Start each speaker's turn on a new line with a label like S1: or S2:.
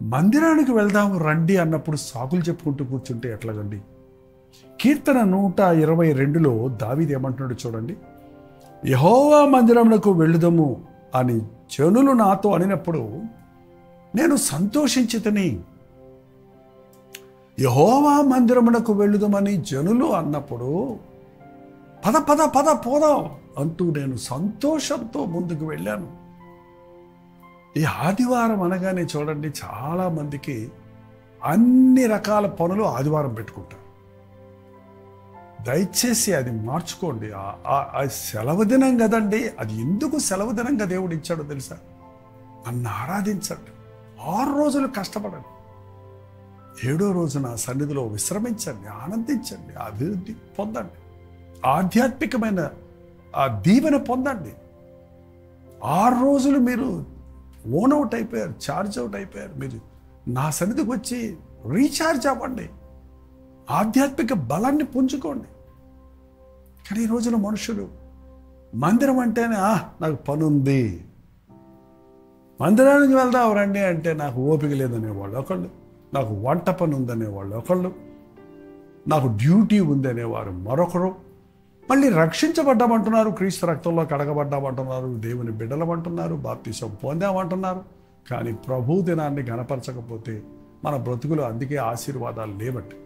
S1: మందిరానికి వెళ్దాం రండి అన్నప్పుడు సాకులు చెప్పుకుంటూ కూర్చుంటే ఎట్లాగండి కీర్తన నూట ఇరవై రెండులో దావీది ఏమంటున్నాడు చూడండి యహోవా మందిరమునకు వెళ్ళుదము అని జనులు నాతో అనినప్పుడు నేను సంతోషించితని యహోవా మందిరమునకు వెళ్ళుదమని జనులు అన్నప్పుడు పద పద పద పోదాం అంటూ నేను సంతోషంతో ముందుకు వెళ్ళాను ఈ ఆదివారం అనగానే చూడండి చాలా మందికి అన్ని రకాల పనులు ఆదివారం పెట్టుకుంటారు దయచేసి అది మార్చుకోండి ఆ- ఆ- ఆ సెలవు దినం కదండి అది ఎందుకు సెలవు దినంగా దేవుడు ఇచ్చాడో తెలుసా నన్ను ఆరాధించండి ఆరు రోజులు కష్టపడండి ఏడో రోజున సన్నిధిలో విశ్రమించండి ఆనందించండి అభివృద్ధి పొందండి ఆధ్యాత్మికమైన ఆ దీవెన పొందండి ఆరు రోజులు మీరు ఓన్ అవుట్ అయిపోయారు ఛార్జ్ అవుట్ అయిపోయారు మీరు నా సన్నిధికి వచ్చి రీఛార్జ్ అవ్వండి ఆధ్యాత్మిక బలాన్ని పుంజుకోండి కానీ ఈ రోజున మనుషులు మందిరం అంటేనే "ఆ, నాకు పని ఉంది మందిరానికి వెళ్దాం రండి అంటే నాకు ఓపిక లేదనేవాళ్ళు ఒకళ్ళు నాకు వంట పని ఉందనేవాళ్ళు ఒకళ్ళు నాకు డ్యూటీ ఉందనేవారు మరొకరు మళ్ళీ రక్షించబడ్డామంటున్నారు క్రీస్తు రక్తంలో కడగబడ్డామంటున్నారు దేవుని బిడ్డలమంటున్నారు బాప్తీసం పొందామంటున్నారు కానీ ప్రభు దినాన్ని గనపరచకపోతే మన బ్రతుకులు అందుకే ఆశీర్వాదాలు లేవట్టు